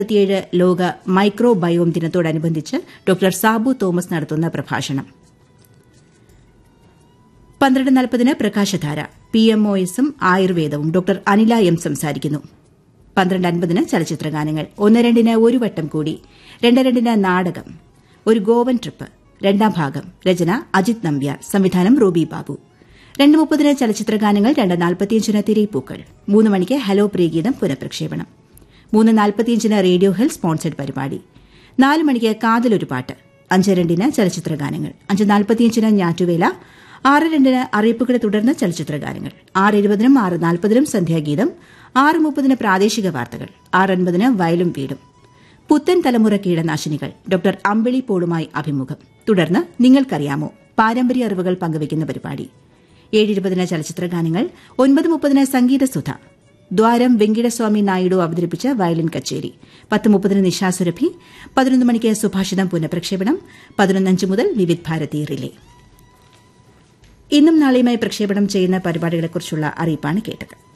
ഇരുപത്തിയേഴ് ലോക മൈക്രോബയോം ദിനത്തോടനുബന്ധിച്ച് ഡോക്ടർ സാബു തോമസ് നടത്തുന്ന പ്രഭാഷണം പന്ത്രണ്ട് നാൽപ്പതിന് പ്രകാശധാര പി എം ഒ എസും ആയുർവേദവും ഡോക്ടർ അനില എം സംസാരിക്കുന്നു പന്ത്രണ്ട് അൻപതിന് ചലച്ചിത്രഗാനങ്ങൾ ഒന്ന് രണ്ടിന് ഒരു വട്ടം കൂടി രണ്ട് രണ്ടിന് നാടകം ഒരു ഗോവൻ ട്രിപ്പ് രണ്ടാം ഭാഗം രചന അജിത് നമ്പ്യാർ സംവിധാനം റൂബി ബാബു രണ്ട് മുപ്പതിന് ചലച്ചിത്രഗാനങ്ങൾ രണ്ട് നാൽപ്പത്തിയഞ്ചിന് തിരയിപ്പൂക്കൾ മൂന്ന് മണിക്ക് ഹലോ പ്രിയഗീതം പുനഃപ്രക്ഷേപണം മൂന്ന് നാൽപ്പത്തിയഞ്ചിന് റേഡിയോ ഹെൽത്ത് സ്പോൺസർഡ് പരിപാടി നാല് മണിക്ക് കാതലൊരു പാട്ട് അഞ്ച് രണ്ടിന് ചലച്ചിത്രഗാനങ്ങൾ അഞ്ച് നാൽപ്പത്തിയഞ്ചിന് ഞാറ്റുവേല ആറ് രണ്ടിന് അറിയിപ്പുകളെ തുടർന്ന് ചലച്ചിത്രഗാനങ്ങൾ ആറ് ഇരുപതിനും ആറ് നാൽപ്പതിനും സന്ധ്യാഗീതം ആറ് മുപ്പതിന് പ്രാദേശിക വാർത്തകൾ ആറ് അൻപതിന് വയലും വീടും പുത്തൻ തലമുറ കീടനാശിനികൾ ഡോക്ടർ അമ്പിളി പോളുമായി അഭിമുഖം തുടർന്ന് നിങ്ങൾക്കറിയാമോ പാരമ്പര്യ അറിവുകൾ പങ്കുവയ്ക്കുന്ന പരിപാടി ഏഴിരുപതിന് ചലച്ചിത്രഗാനങ്ങൾ ഒൻപത് മുപ്പതിന് സംഗീതസുധ ദ്വാരം വെങ്കിടസ്വാമി നായിഡു അവതരിപ്പിച്ച വയലിൻ കച്ചേരി പത്ത് മുപ്പതിന് നിശാസുരഭി പതിനൊന്ന് മണിക്ക് സുഭാഷിതം പുനഃപ്രക്ഷേപണം പതിനൊന്നഞ്ച് മുതൽ വിവിധ് ഭാരതി റിലേ ഇന്നും നാളെയുമായി പ്രക്ഷേപണം ചെയ്യുന്ന പരിപാടികളെക്കുറിച്ചുള്ള അറിയിപ്പാണ് കേട്ടത്